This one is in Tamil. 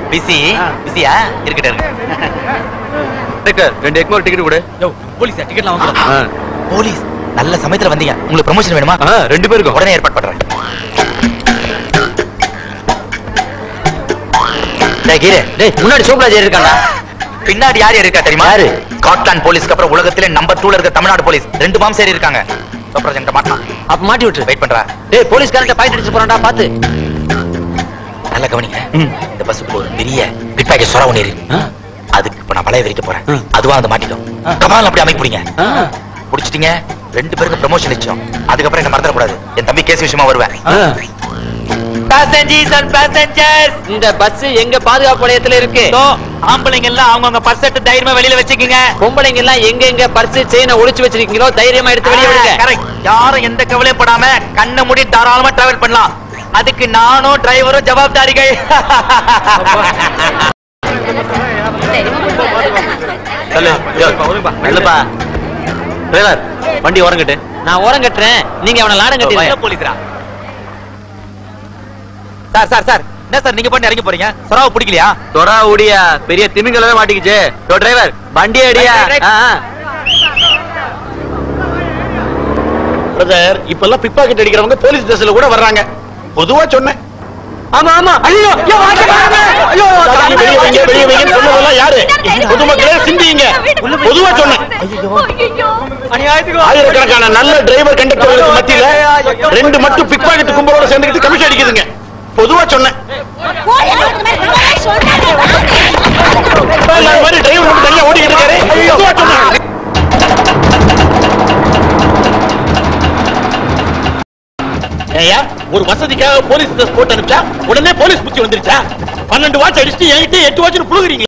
பிசி பிசியா இருக்கட்டும் இருக்கு டாக்டர் ரெண்டு எக்மோர் டிக்கெட் கொடு யோ போலீஸ் டிக்கெட்லாம் வாங்க போலீஸ் நல்ல சமயத்துல வந்தீங்க உங்களுக்கு ப்ரமோஷன் வேணுமா ஆ, ரெண்டு பேருக்கும் உடனே ஏற்பாடு பண்றேன் டேய் கீரே டேய் முன்னாடி சோப்லா ஜெயர் இருக்காங்க பின்னாடி யார் இருக்கா தெரியுமா யாரு? ஸ்காட்லாந்து போலீஸ்க்கு அப்புறம் உலகத்திலே நம்பர் டூல இருக்க தமிழ்நாடு போலீஸ் ரெண்டு பாம் சேரி இருக்காங்க சூப்பர் மாட்டான் அப்ப மாட்டி விட்டுரு வெயிட் பண்றா டேய் போலீஸ் கரண்ட பாயிண்ட் அடிச்சு போறான்டா பாத்து நல்லா கவனிங்க இந்த பஸ்ஸுக்கு ஒரு பெரிய பிட் பேக்கேஜ் சொர ஒண்ணு இருக்கு ஆ. அதுக்கு இப்ப நான் வளைய விரிக்க போறேன் ம். அதுவா வந்து மாட்டிக்கும் கமால் அப்படி அமைக்க பிடிங்க புடிச்சிட்டீங்க ரெண்டு பேருக்கு ப்ரமோஷன் நிச்சயம் அதுக்கப்புறம் என்ன மறந்துட கூடாது என் தம்பி கேஸ் விஷயமா வருவேன் பேசஞ்சர்ஸ் அண்ட் பேசஞ்சர்ஸ் இந்த பஸ் எங்க பாதுகாப்பு நிலையத்துல இருக்கு ஆம்பளைங்க எல்லாம் அவங்கவங்க பர்ஸ் எடுத்து தைரியமா வெளியில வச்சுக்கோங்க பொம்பளைங்க எல்லாம் எங்க எங்க பர்ஸ் செயினை ஒளிச்சு வச்சிருக்கீங்களோ தைரியமா எடுத்து வெளியே விடுங்க கரெக்ட் யாரும் எந்த கவலையும் படாம கண்ணை மூடி தாராளமா டிராவல் பண்ணலாம் அதுக்கு நானும் டிரைவரும் ஜவாப்தாரிகள் இல்லப்பா டிரைவர் வண்டி ஓரங்கட்டு நான் ஓரம் கட்டுறேன் நீங்க அவனை லாடம் கட்டி போலீஸ்ரா சார் சார் சார் என்ன சார் நீங்க பண்ணி இறங்கி போறீங்க சொராவை பிடிக்கலையா தொரா உடியா பெரிய திமிங்கலமே மாட்டிக்கிச்சு டோ டிரைவர் வண்டி அடியா Right, right, right. ஆ, ஆ. பிரதர் இப்ப எல்லாம் பிக் பாக்கெட் அடிக்கிறவங்க போலீஸ் ஸ்டேஷன்ல கூட வர்றாங்க பொதுவா சொன்னேன் ஆமா ஆமா ஐயோ ஐயோ வாங்கிக்கலாமே. ஐயோ சாமி, வெளிய வைங்க வெளிய வைங்கன்னு சொன்னதெல்லாம் யாரு பொதுமக்களே சிந்திங்க பொதுவா சொன்னேன் ஆயிரக்கணக்கான நல்ல டிரைவர் கண்டக்டர்களுக்கு மத்தியில ரெண்டு மட்டும் பிக் பாக்கெட் கும்பலோட சேர்ந்துக்கிட்டு கமிஷன் அடிக்குதுங்க பொதுவா சொன்னேன் இந்த மாதிரி டிரைவர் மட்டும் தனியா ஓடிக்கிட்டு இருக்காரு பொதுவா சொன்னேன் ஏய்யா, ஒரு வசதிக்காக போலீஸ் ட்ரெஸ் போட்டு அனுப்பிச்சா உடனே போலீஸ் புத்தி வந்துருச்சா பன்னெண்டு வாட்ச் அடிச்சுட்டு என்கிட்ட எட்டு வாட்ச் புழுகுறீங்க